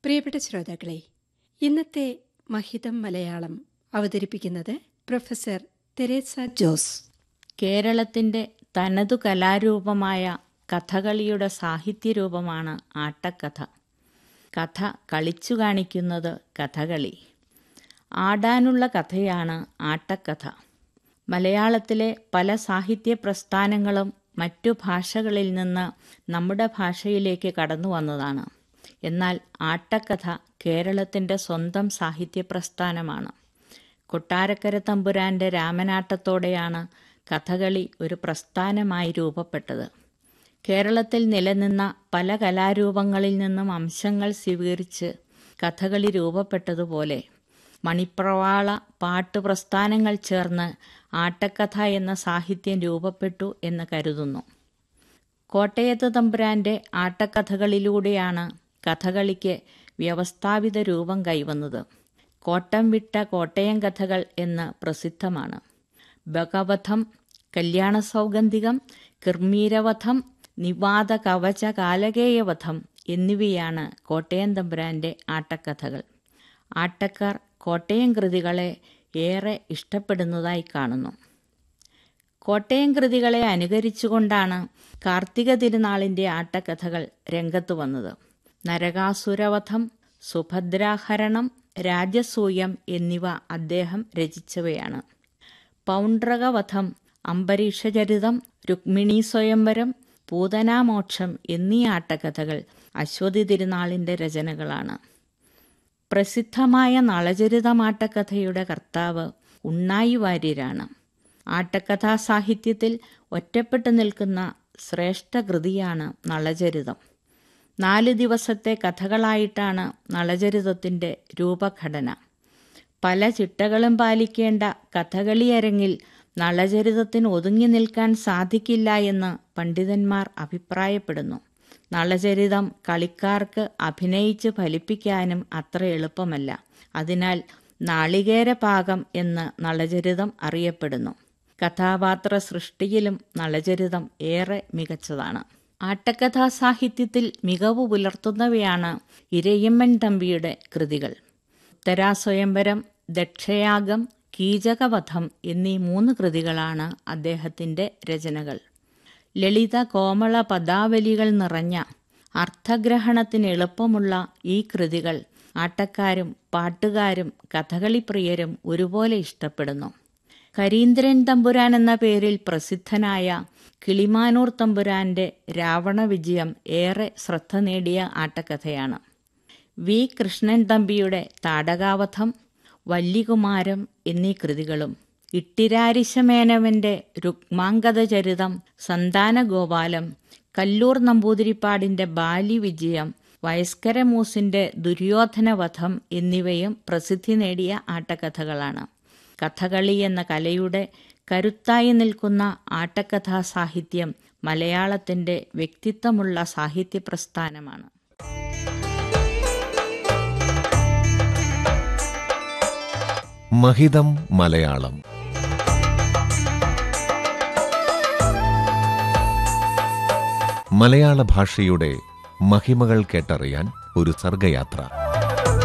പ്രിയപ്പെട്ട ശ്രോതാക്കളെ ഇന്നത്തെ മഹിതം മലയാളം അവതരിപ്പിക്കുന്നത് പ്രൊഫസർ തെരേസ ജോസ് കേരളത്തിൻ്റെ തനതു കലാരൂപമായ കഥകളിയുടെ സാഹിത്യരൂപമാണ് ആട്ടക്കഥ കഥ കളിച്ചു കാണിക്കുന്നത് കഥകളി ആടാനുള്ള കഥയാണ് ആട്ടക്കഥ മലയാളത്തിലെ പല സാഹിത്യ പ്രസ്ഥാനങ്ങളും മറ്റു ഭാഷകളിൽ നിന്ന് നമ്മുടെ ഭാഷയിലേക്ക് കടന്നു വന്നതാണ് എന്നാൽ ആട്ടക്കഥ കേരളത്തിൻ്റെ സ്വന്തം സാഹിത്യ പ്രസ്ഥാനമാണ് കൊട്ടാരക്കര തമ്പുരാൻ്റെ രാമനാട്ടത്തോടെയാണ് കഥകളി ഒരു പ്രസ്ഥാനമായി രൂപപ്പെട്ടത് കേരളത്തിൽ നിലനിന്ന പല കലാരൂപങ്ങളിൽ നിന്നും അംശങ്ങൾ സ്വീകരിച്ച് കഥകളി രൂപപ്പെട്ടതുപോലെ മണിപ്രവാള പാട്ട് പ്രസ്ഥാനങ്ങൾ ചേർന്ന് ആട്ടക്കഥ എന്ന സാഹിത്യം രൂപപ്പെട്ടു എന്ന് കരുതുന്നു കോട്ടയത്ത് തമ്പുരാൻ്റെ ആട്ടക്കഥകളിലൂടെയാണ് കഥകളിക്ക് വ്യവസ്ഥാപിത രൂപം കൈവന്നത് കോട്ടം വിട്ട കോട്ടയം കഥകൾ എന്ന് പ്രസിദ്ധമാണ് ഭഗവധം കല്യാണ സൗഗന്ധികം കിർമീരവധം നിവാദ കവച കാലകേയവധം എന്നിവയാണ് കോട്ടയം തമ്പുരാൻ്റെ ആട്ടക്കഥകൾ ആട്ടക്കാർ കോട്ടയം കൃതികളെ ഏറെ ഇഷ്ടപ്പെടുന്നതായി കാണുന്നു കോട്ടയം കൃതികളെ അനുകരിച്ചുകൊണ്ടാണ് കാർത്തിക തിരുനാളിൻ്റെ ആട്ടക്കഥകൾ രംഗത്ത് വന്നത് നരകാസുരവധം സുഭദ്രാഹരണം രാജസൂയം എന്നിവ അദ്ദേഹം രചിച്ചവയാണ് പൗണ്ഡ്രകവധം അംബരീഷചരിതം രുക്മിണി സ്വയംവരം പൂതനാമോക്ഷം എന്നീ ആട്ടക്കഥകൾ അശ്വതി തിരുനാളിൻ്റെ രചനകളാണ് പ്രസിദ്ധമായ നളചരിതമാട്ടക്കഥയുടെ കർത്താവ് ഉണ്ണായി വാര്യരാണ് ആട്ടക്കഥാ സാഹിത്യത്തിൽ ഒറ്റപ്പെട്ടു നിൽക്കുന്ന ശ്രേഷ്ഠ കൃതിയാണ് നളചരിതം നാല് ദിവസത്തെ കഥകളായിട്ടാണ് നളചരിതത്തിൻ്റെ രൂപഘടന പല ചിട്ടകളും പാലിക്കേണ്ട കഥകളിയരങ്ങിൽ നളചരിതത്തിന് ഒതുങ്ങി നിൽക്കാൻ സാധിക്കില്ല എന്ന് പണ്ഡിതന്മാർ അഭിപ്രായപ്പെടുന്നു നളചരിതം കളിക്കാർക്ക് അഭിനയിച്ച് ഫലിപ്പിക്കാനും അത്ര എളുപ്പമല്ല അതിനാൽ നാളികേര പാകം എന്ന് നളചരിതം അറിയപ്പെടുന്നു കഥാപാത്ര സൃഷ്ടിയിലും നളചരിതം ഏറെ മികച്ചതാണ് ആട്ടക്കഥാ സാഹിത്യത്തിൽ മികവ് പുലർത്തുന്നവയാണ് ഇരയമ്മൻ തമ്പിയുടെ കൃതികൾ ഉത്തരാസ്വയംവരം ദക്ഷയാഗം കീചകവധം എന്നീ മൂന്ന് കൃതികളാണ് അദ്ദേഹത്തിൻ്റെ രചനകൾ ലളിത കോമള പദാവലികൾ നിറഞ്ഞ അർത്ഥഗ്രഹണത്തിന് എളുപ്പമുള്ള ഈ കൃതികൾ ആട്ടക്കാരും പാട്ടുകാരും കഥകളിപ്രിയരും ഒരുപോലെ ഇഷ്ടപ്പെടുന്നു കരീന്ദ്രൻ തമ്പുരാൻ എന്ന പേരിൽ പ്രസിദ്ധനായ കിളിമാനൂർ തമ്പുരാന്റെ രാവണ വിജയം ഏറെ ശ്രദ്ധ നേടിയ ആട്ടക്കഥയാണ് വി കൃഷ്ണൻ തമ്പിയുടെ താടകാവധം വല്ലികുമാരം എന്നീ കൃതികളും ഇട്ടിരാരിശമേനവന്റെ രുക്മാംഗതചരിതം സന്താനഗോപാലം കല്ലൂർ നമ്പൂതിരിപ്പാടിന്റെ ബാലി വിജയം വയസ്കരമൂസിന്റെ ദുര്യോധനവധം എന്നിവയും പ്രസിദ്ധി നേടിയ ആട്ടക്കഥകളാണ് കഥകളി എന്ന കലയുടെ കരുത്തായി നിൽക്കുന്ന ആട്ടക്കഥാ സാഹിത്യം മലയാളത്തിന്റെ വ്യക്തിത്വമുള്ള സാഹിത്യ പ്രസ്ഥാനമാണ് മഹിതം മലയാളം മലയാള ഭാഷയുടെ മഹിമകൾ കേട്ടറിയാൻ ഒരു സർഗയാത്ര